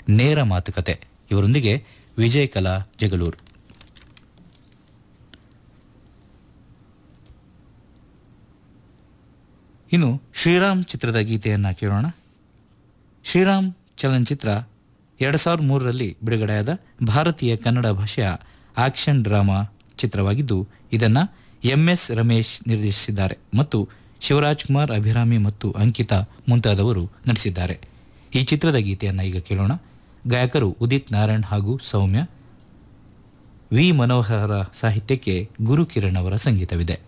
ನೇರ ಮಾತುಕತೆ ಇವರೊಂದಿಗೆ ವಿಜಯ್ ಕಲಾ ಜಗಳೂರು ಇನ್ನು ಶ್ರೀರಾಮ್ ಚಿತ್ರದ ಗೀತೆಯನ್ನು ಕೇಳೋಣ ಶ್ರೀರಾಮ್ ಚಲನಚಿತ್ರ ಎರಡು ಸಾವಿರದ ಮೂರರಲ್ಲಿ ಬಿಡುಗಡೆಯಾದ ಭಾರತೀಯ ಕನ್ನಡ ಭಾಷೆಯ ಆಕ್ಷನ್ ಡ್ರಾಮಾ ಚಿತ್ರವಾಗಿದ್ದು ಇದನ್ನು ಎಂ ಎಸ್ ರಮೇಶ್ ನಿರ್ದೇಶಿಸಿದ್ದಾರೆ ಮತ್ತು ಶಿವರಾಜ್ ಕುಮಾರ್ ಅಭಿರಾಮಿ ಮತ್ತು ಅಂಕಿತಾ ಮುಂತಾದವರು ನಟಿಸಿದ್ದಾರೆ ಈ ಚಿತ್ರದ ಗೀತೆಯನ್ನು ಈಗ ಕೇಳೋಣ ಗಾಯಕರು ಉದಿತ್ ನಾರಾಯಣ್ ಹಾಗೂ ಸೌಮ್ಯ ವಿ ಮನೋಹರ ಸಾಹಿತ್ಯಕ್ಕೆ ಗುರು ಕಿರಣ್ ಅವರ ಸಂಗೀತವಿದೆ